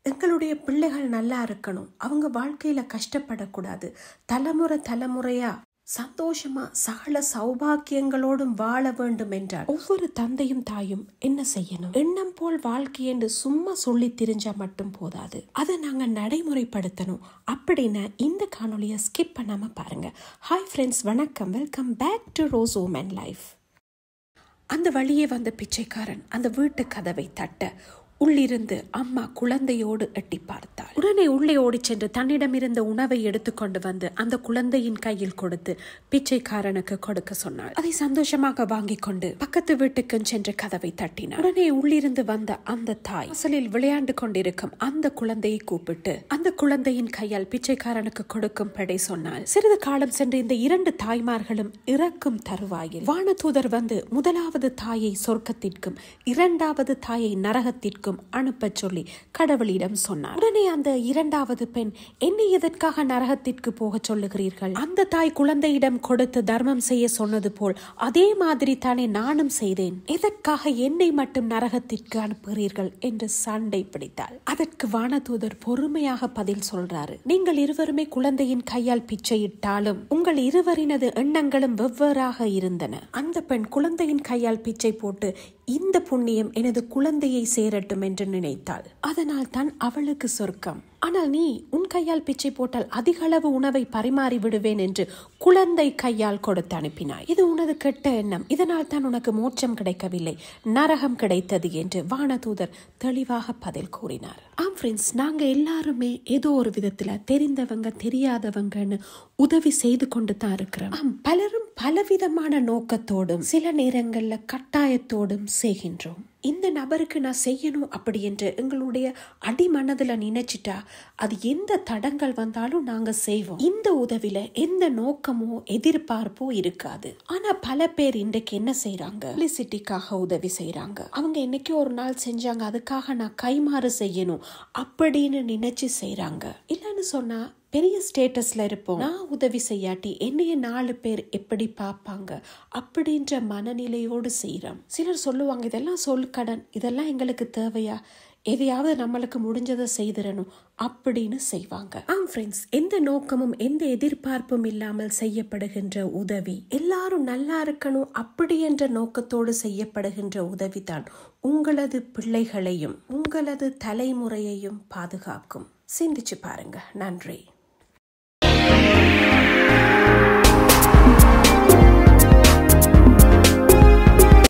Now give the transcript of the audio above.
எங்களுடைய பிள்ளைகள் நல்லா இருக்கணும் அவங்க வாழ்க்கையில கஷ்டப்படக்கூடாது தலைமுறை தலைமுறையா சந்தோஷமா சகல சௌபாக்கியங்களோடும் வாழ வேண்டும் என்றால் ஒவ்வொரு தந்தையும் தாயும் என்ன செய்யணும் எண்ணம் போல் வாழ்க்கை என்று சும்மா சொல்லி திரிஞ்சா மட்டும் போதாது அதை நாங்க நடைமுறைப்படுத்தணும் அப்படின்னா இந்த காணொலியை ஸ்கிப் பண்ணாம பாருங்க ஹாய் ஃப்ரெண்ட்ஸ் வணக்கம் welcome back to rose Oman life அந்த வழியே வந்த பிச்சைக்காரன் அந்த வீட்டு கதவை தட்ட உள்ளிருந்து அம்மா குழந்தையோடு எட்டி பார்த்தாள் உடனே உள்ளே ஓடிச் சென்று தன்னிடம் இருந்த உணவை எடுத்துக்கொண்டு வந்து அந்த குழந்தையின் கையில் கொடுத்து பிச்சைக்காரனுக்கு கொடுக்க சொன்னாள் அதை சந்தோஷமாக வாங்கிக் கொண்டு பக்கத்து வீட்டுக்கு சென்று கதவை தட்டினார் உடனே உள்ளிருந்து வந்த அந்த தாய் அசலில் விளையாண்டு கொண்டிருக்கும் அந்த குழந்தையை கூப்பிட்டு அந்த குழந்தையின் கையால் பிச்சைக்காரனுக்கு கொடுக்கும் படை சொன்னாள் சிறிது காலம் சென்று இந்த இரண்டு தாய்மார்களும் இறக்கும் தருவாயில் வானதூதர் வந்து முதலாவது தாயை சொர்க்கத்திற்கும் இரண்டாவது தாயை நரகத்திற்கும் அனுப்பச் சொல்லி கடவுளிடம் சொன்னார் உடனே அந்த இரண்டாவது பெண் என்னை எதற்காக நரகத்திற்கு போக சொல்லுகிறீர்கள் அந்த தாய் குழந்தையிடம் கொடுத்து தர்மம் செய்ய சொன்னது போல் அதே மாதிரி தானே நானும் செய்தேன் எதற்காக என்னை மட்டும் நரகத்திற்கு அனுப்புகிறீர்கள் என்று சண்டை பிடித்தாள் அதற்கு வானதூதர் பொறுமையாக பதில் சொல்றாரு நீங்கள் இருவருமே குழந்தையின் கையால் பிச்சையிட்டாலும் உங்கள் இருவரினது எண்ணங்களும் வெவ்வேறாக இருந்தன அந்த பெண் குழந்தையின் கையால் பிச்சை போட்டு இந்த புண்ணியம் எனது குழந்தையை சேரட்டும் என்று நினைத்தாள் அதனால் தான் அவளுக்கு சொர்க்கம் ஆனால் நீ உன் கையால் பிச்சை போட்டால் அதிக அளவு உணவை பரிமாறி விடுவேன் என்று குழந்தை கையால் கொடுத்து அனுப்பினாய் இது உனது கெட்ட எண்ணம் இதனால் தான் உனக்கு மோட்சம் கிடைக்கவில்லை நரகம் கிடைத்தது என்று வானதூதர் தெளிவாக பதில் கூறினார் ஆம் ஃப்ரெண்ட்ஸ் நாங்க எல்லாருமே ஏதோ ஒரு விதத்துல தெரிந்தவங்க தெரியாதவங்கன்னு உதவி செய்து கொண்டு தான் இருக்கிறோம் ஆம் பலரும் பலவிதமான நோக்கத்தோடும் சில நேரங்கள்ல கட்டாயத்தோடும் செய்கின்றோம் இந்த நபருக்கு நான் செய்யணும் அப்படி என்று எங்களுடைய அடிமனதுல நினைச்சிட்டா அது எந்த தடங்கள் வந்தாலும் நாங்க செய்வோம் இந்த உதவில எந்த நோக்கமோ எதிர்பார்ப்போ இருக்காது ஆனா பல பேர் இன்றைக்கு என்ன செய்யறாங்க பப்ளிசிட்டிக்காக உதவி செய்யறாங்க அவங்க என்னைக்கு ஒரு நாள் செஞ்சாங்க அதுக்காக நான் கைமாறு செய்யணும் அப்படின்னு நினைச்சு செய்யறாங்க இல்லைன்னு சொன்னா பெரிய ஸ்டேட்டஸ்ல இருப்போம் நான் உதவி செய்யாட்டி என்னைய நாலு பேர் எப்படி பார்ப்பாங்க அப்படின்ற மனநிலையோடு செய்யறோம் சிலர் சொல்லுவாங்க இதெல்லாம் சொல் கடன் இதெல்லாம் எங்களுக்கு தேவையா எதையாவது நம்மளுக்கு முடிஞ்சதை செய்திடணும் அப்படின்னு செய்வாங்க ஆம் ஃப்ரெண்ட்ஸ் எந்த நோக்கமும் எந்த எதிர்பார்ப்பும் இல்லாமல் செய்யப்படுகின்ற உதவி எல்லாரும் நல்லா இருக்கணும் அப்படி என்ற நோக்கத்தோடு செய்யப்படுகின்ற உதவி தான் உங்களது பிள்ளைகளையும் உங்களது தலைமுறையையும் பாதுகாக்கும் சிந்திச்சு பாருங்க நன்றி